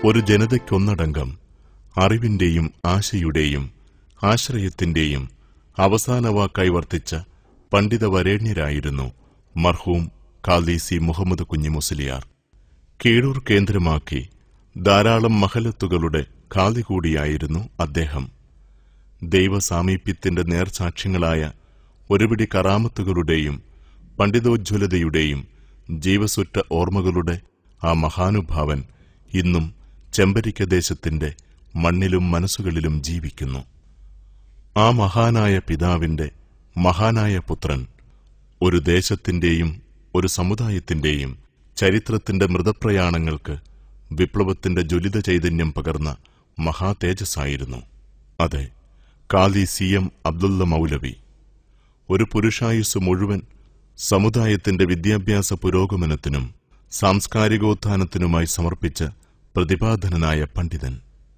ഒരു ജനതയ്ക്കൊന്നടങ്കം അറിവിന്റെയും ആശയുടെയും ആശ്രയത്തിന്റെയും അവസാന വാക്കായി വർത്തിച്ച പണ്ഡിത വരേണ്യരായിരുന്നു മർഹൂം കാലീസി മുഹമ്മദ് കുഞ്ഞി മുസ്ലിയാർ കീഴൂർ കേന്ദ്രമാക്കി ധാരാളം മഹലത്തുകളുടെ ഖാദി കൂടിയായിരുന്നു അദ്ദേഹം ദൈവസാമീപ്യത്തിന്റെ നേർസാക്ഷ്യങ്ങളായ ഒരുപിടി കറാമത്തുകളുടെയും പണ്ഡിതോജ്വലതയുടെയും ജീവസുറ്റ ഓർമ്മകളുടെ ആ മഹാനുഭാവൻ ഇന്നും ചെമ്പരിക്ക ദേശത്തിന്റെ മണ്ണിലും മനസ്സുകളിലും ജീവിക്കുന്നു ആ മഹാനായ പിതാവിന്റെ മഹാനായ പുത്രൻ ഒരു ദേശത്തിന്റെയും ഒരു സമുദായത്തിന്റെയും ചരിത്രത്തിന്റെ മൃതപ്രയാണങ്ങൾക്ക് വിപ്ലവത്തിന്റെ ജ്വലിത ചൈതന്യം പകർന്ന മഹാതേജസ്സായിരുന്നു അതെ കാലി സി എം അബ്ദുള്ള മൗലവി ഒരു പുരുഷായുസ് മുഴുവൻ സമുദായത്തിന്റെ വിദ്യാഭ്യാസ പുരോഗമനത്തിനും സാംസ്കാരികോത്ഥാനത്തിനുമായി സമർപ്പിച്ച പ്രതിപാദനനായ പണ്ഡിതൻ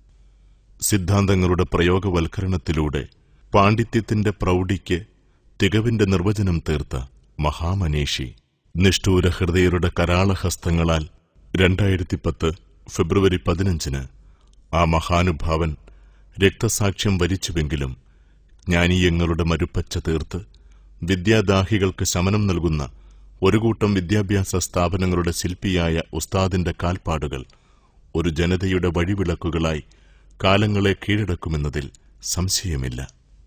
സിദ്ധാന്തങ്ങളുടെ പ്രയോഗവൽക്കരണത്തിലൂടെ പാണ്ഡിത്യത്തിന്റെ പ്രൗഢിക്ക് തികവിന്റെ നിർവചനം തീർത്ത മഹാമനീഷി നിഷ്ഠൂര ഹൃദയരുടെ കരാളഹസ്തങ്ങളാൽ രണ്ടായിരത്തി പത്ത് ഫെബ്രുവരി പതിനഞ്ചിന് ആ മഹാനുഭാവൻ രക്തസാക്ഷ്യം വരിച്ചുവെങ്കിലും ജ്ഞാനീയങ്ങളുടെ മരുപ്പച്ച തീർത്ത് വിദ്യാദാഹികൾക്ക് ശമനം നൽകുന്ന ഒരു കൂട്ടം വിദ്യാഭ്യാസ സ്ഥാപനങ്ങളുടെ ശില്പിയായ ഉസ്താദിന്റെ കാൽപ്പാടുകൾ ഒരു ജനതയുടെ വഴിവിളക്കുകളായി കാലങ്ങളെ കീഴടക്കുമെന്നതിൽ സംശയമില്ല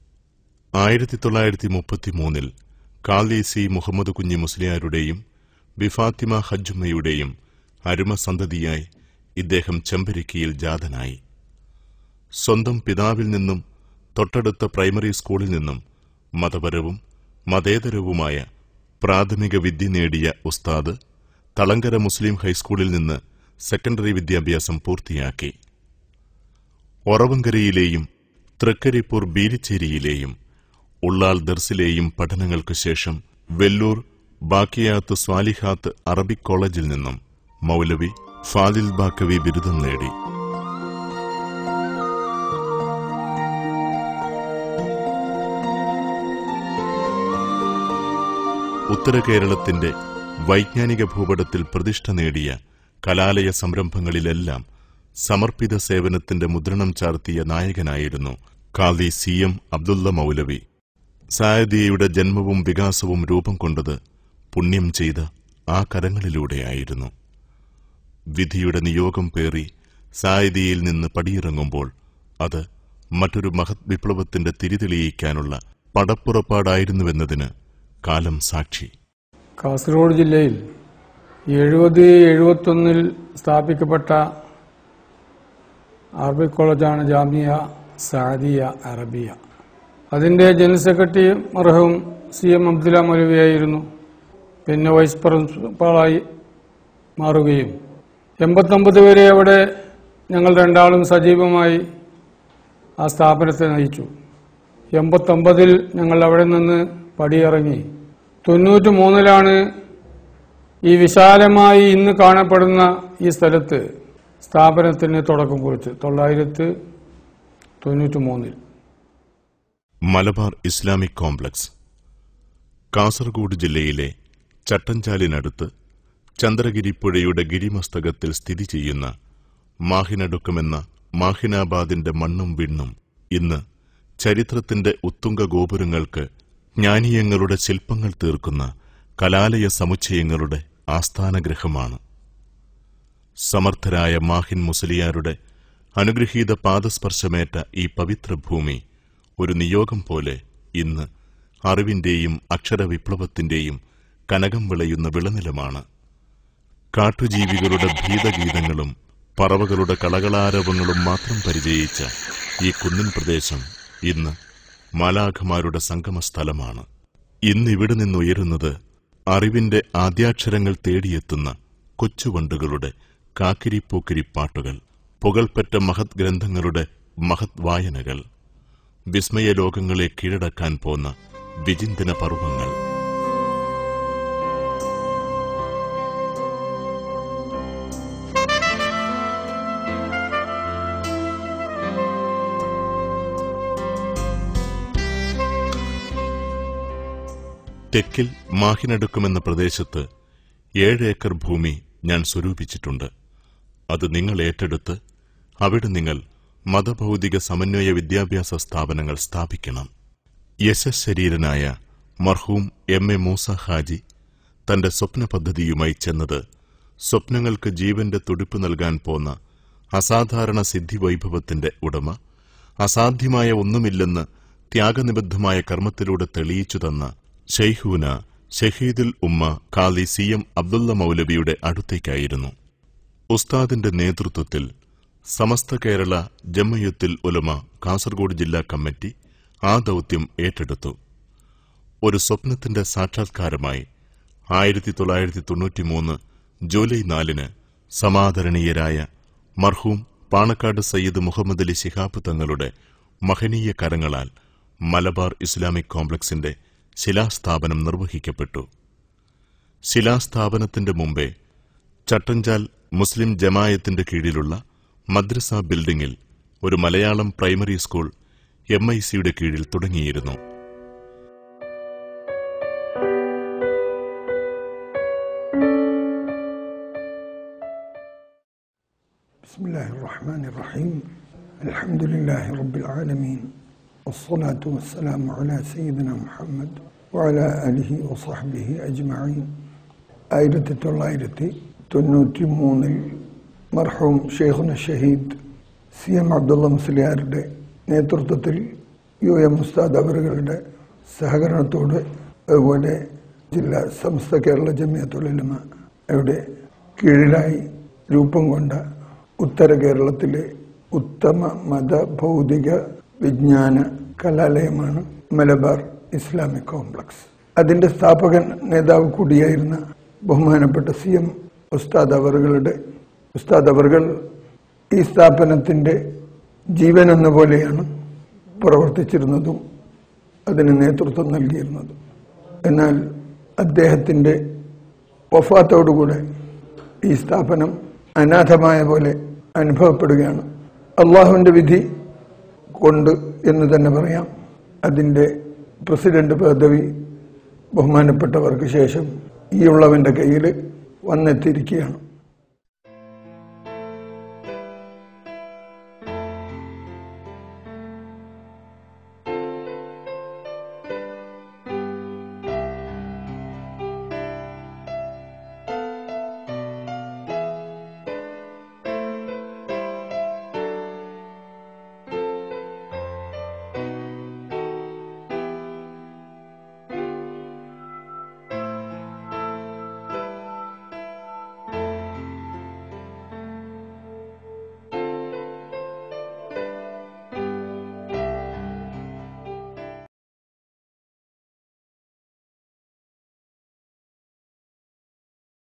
ആയിരത്തി തൊള്ളായിരത്തി മുപ്പത്തിമൂന്നിൽ കാലി സി മുഹമ്മദ് കുഞ്ഞി മുസ്ലിയാരുടെയും ബിഫാത്തിമ ഹജ്ജുമ്മയുടെയും അരുമസന്തതിയായി ഇദ്ദേഹം ചെമ്പരിക്കിയിൽ ജാതനായി സ്വന്തം പിതാവിൽ നിന്നും തൊട്ടടുത്ത പ്രൈമറി സ്കൂളിൽ നിന്നും മതപരവും മതേതരവുമായ പ്രാഥമിക വിദ്യ നേടിയ ഉസ്താദ് തളങ്കര മുസ്ലിം ഹൈസ്കൂളിൽ നിന്ന് സെക്കൻഡറി വിദ്യാഭ്യാസം പൂർത്തിയാക്കി ഒറവങ്കരയിലെയും തൃക്കരിപ്പൂർ ബീരിച്ചേരിയിലെയും ഉള്ളാൾ ദർസിലെയും പഠനങ്ങൾക്ക് ശേഷം വെല്ലൂർ ബാക്കിയാത്ത് സ്വാലിഹാത്ത് അറബിക് കോളേജിൽ നിന്നും മൗലവി ഫാദിൽ ബാക്കവി ബിരുദം നേടി ഉത്തര കേരളത്തിന്റെ വൈജ്ഞാനിക ഭൂപടത്തിൽ പ്രതിഷ്ഠ നേടിയ കലാലയ സംരംഭങ്ങളിലെല്ലാം സമർപ്പിത സേവനത്തിന്റെ മുദ്രണം ചാർത്തിയ നായകനായിരുന്നു കാലി സി എം അബ്ദുള്ള മൗലവി സായദിയയുടെ ജന്മവും വികാസവും രൂപം കൊണ്ടത് പുണ്യം ചെയ്ത ആ കരങ്ങളിലൂടെയായിരുന്നു വിധിയുടെ നിയോഗം പേറി സായദിയിൽ നിന്ന് പടിയിറങ്ങുമ്പോൾ അത് മറ്റൊരു മഹത് വിപ്ലവത്തിന്റെ തിരിതെളിയിക്കാനുള്ള പടപ്പുറപ്പാടായിരുന്നുവെന്നതിന് കാലം സാക്ഷി കാസർഗോഡ് ജില്ലയിൽ എഴുപത് എഴുപത്തൊന്നിൽ സ്ഥാപിക്കപ്പെട്ട അറബിക് കോളേജാണ് ജാമിയ സാദിയ അറബിയ അതിന്റെ ജനറൽ സെക്രട്ടറി മർഹവും സി എം അബ്ദുല്ല മൗലവിയായിരുന്നു പിന്നെ വൈസ് പ്രിൻസിപ്പാളായി മാറുകയും എൺപത്തൊമ്പത് വരെ അവിടെ ഞങ്ങൾ രണ്ടാളും സജീവമായി ആ സ്ഥാപനത്തെ നയിച്ചു എൺപത്തൊമ്പതിൽ ഞങ്ങൾ അവിടെ നിന്ന് പടിയിറങ്ങി തൊണ്ണൂറ്റി മൂന്നിലാണ് ഈ വിശാലമായി ഇന്ന് കാണപ്പെടുന്ന ഈ സ്ഥലത്ത് സ്ഥാപനത്തിന് തുടക്കം കുറിച്ച് തൊള്ളായിരത്തി തൊണ്ണൂറ്റി മൂന്നിൽ മലബാർ ഇസ്ലാമിക് കോംപ്ലക്സ് കാസർഗോഡ് ജില്ലയിലെ ചട്ടഞ്ചാലിനടുത്ത് ചന്ദ്രഗിരി പുഴയുടെ ഗിരിമസ്തകത്തിൽ സ്ഥിതി ചെയ്യുന്ന മാഹിനടുക്കമെന്ന മാഹിനാബാദിന്റെ മണ്ണും വിണ്ണും ഇന്ന് ചരിത്രത്തിന്റെ ഉത്തുംഗ ഗോപുരങ്ങൾക്ക് ജ്ഞാനീയങ്ങളുടെ ശില്പങ്ങൾ തീർക്കുന്ന കലാലയ സമുച്ചയങ്ങളുടെ ആസ്ഥാനഗൃഹമാണ് സമർത്ഥരായ മാഹിൻ മുസ്ലിയാരുടെ അനുഗ്രഹീത പാദസ്പർശമേറ്റ ഈ പവിത്ര ഭൂമി ഒരു നിയോഗം പോലെ ഇന്ന് അറിവിന്റെയും അക്ഷരവിപ്ലവത്തിന്റെയും കനകം വിളയുന്ന വിളനിലമാണ് കാട്ടുജീവികളുടെ ഭീതഗീതങ്ങളും പറവകളുടെ കളകളാരവങ്ങളും മാത്രം പരിചയിച്ച ഈ കുന്നിൻ പ്രദേശം ഇന്ന് മാലാഖമാരുടെ സംഗമസ്ഥലമാണ് ഇന്നിവിടെ നിന്നുയരുന്നത് അറിവിന്റെ ആദ്യാക്ഷരങ്ങൾ തേടിയെത്തുന്ന കൊച്ചുവണ്ടുകളുടെ കാക്കിരിപ്പൂക്കിരി പാട്ടുകൾ പുകൾപ്പെട്ട മഹത് ഗ്രന്ഥങ്ങളുടെ മഹത് വായനകൾ വിസ്മയലോകങ്ങളെ കീഴടക്കാൻ പോന്ന വിചിന്തന പർവങ്ങൾ തെക്കിൽ മാഹിനടുക്കുമെന്ന പ്രദേശത്ത് ഏഴ് ഏക്കർ ഭൂമി ഞാൻ സ്വരൂപിച്ചിട്ടുണ്ട് അത് നിങ്ങൾ ഏറ്റെടുത്ത് അവിടെ നിങ്ങൾ മതഭൗതിക സമന്വയ വിദ്യാഭ്യാസ സ്ഥാപനങ്ങൾ സ്ഥാപിക്കണം യശശരീരനായ മർഹൂം എം എ മൂസ ഹാജി തന്റെ സ്വപ്ന പദ്ധതിയുമായി ചെന്നത് സ്വപ്നങ്ങൾക്ക് ജീവന്റെ തുടിപ്പ് നൽകാൻ പോന്ന അസാധാരണ സിദ്ധി വൈഭവത്തിന്റെ ഉടമ അസാധ്യമായ ഒന്നുമില്ലെന്ന് ത്യാഗനിബദ്ധമായ കർമ്മത്തിലൂടെ തെളിയിച്ചു തന്ന ഷെയ്ഹൂന ഷഹീദുൽ ഉമ്മ ഖാലി സി എം അബ്ദുള്ള മൗലവിയുടെ അടുത്തേക്കായിരുന്നു ഉസ്താദിന്റെ നേതൃത്വത്തിൽ സമസ്ത കേരള ജമ്മയത്തുൽ ഉലമ കാസർഗോഡ് ജില്ലാ കമ്മിറ്റി ആ ദൗത്യം ഏറ്റെടുത്തു ഒരു സ്വപ്നത്തിന്റെ സാക്ഷാത്കാരമായി ആയിരത്തി തൊള്ളായിരത്തി തൊണ്ണൂറ്റിമൂന്ന് ജൂലൈ നാലിന് സമാദരണീയരായ മർഹൂം പാണക്കാട് സയ്യിദ് മുഹമ്മദ് അലി ശിഹാബ് തങ്ങളുടെ മഹനീയ കരങ്ങളാൽ മലബാർ ഇസ്ലാമിക് കോംപ്ലക്സിന്റെ ശിലാസ്ഥാപനം നിർവഹിക്കപ്പെട്ടു ശിലാസ്ഥാപനത്തിന്റെ മുമ്പേ ചട്ടഞ്ചാൽ മുസ്ലിം ജമായത്തിന്റെ കീഴിലുള്ള മദ്രസ ബിൽഡിംഗിൽ ഒരു Malayalam primary school M I സിയുടെ കീഴിൽ തുടങ്ങിയിരുന്നു بسم الله الرحمن الرحيم الحمد لله رب العالمين والصلاة والسلام على سيدنا محمد وعلى آله وصحبه أجمعين ആയിരത്തി തൊള്ളായിരത്തി തൊണ്ണൂറ്റി മൂന്നിൽ മർഹൂം ഷെയ്ഖുന ഷഹീദ് സി എം അബ്ദുള്ള മുസ്ലിയാരുടെ നേതൃത്വത്തിൽ യു എം മുസ്താദ് അവറുകളുടെ സഹകരണത്തോട് അതുപോലെ ജില്ലാ സമസ്ത കേരള ജമിയത്തുലമ യുടെ കീഴിലായി രൂപം കൊണ്ട ഉത്തര കേരളത്തിലെ ഉത്തമ മത ഭൗതിക വിജ്ഞാന കലാലയമാണ് മലബാർ ഇസ്ലാമിക് കോംപ്ലക്സ് അതിന്റെ സ്ഥാപകൻ നേതാവ് കൂടിയായിരുന്ന ബഹുമാനപ്പെട്ട സി എം ഉസ്താദ് അവറുകളുടെ ഉസ്താദ് അവറുകൾ ഈ സ്ഥാപനത്തിന്റെ ജീവൻ എന്ന പോലെയാണ് പ്രവർത്തിച്ചിരുന്നതും അതിന് നേതൃത്വം നൽകിയിരുന്നതും എന്നാൽ അദ്ദേഹത്തിന്റെ വഫാത്തോടുകൂടെ ഈ സ്ഥാപനം അനാഥമായ പോലെ അനുഭവപ്പെടുകയാണ് അള്ളാഹുവിന്റെ വിധി കൊണ്ട് എന്ന് തന്നെ പറയാം അതിന്റെ പ്രസിഡന്റ് പദവി ബഹുമാനപ്പെട്ടവർക്ക് ശേഷം ഈ ഉള്ളവന്റെ കയ്യിൽ വന്നെത്തിയിരിക്കുകയാണ്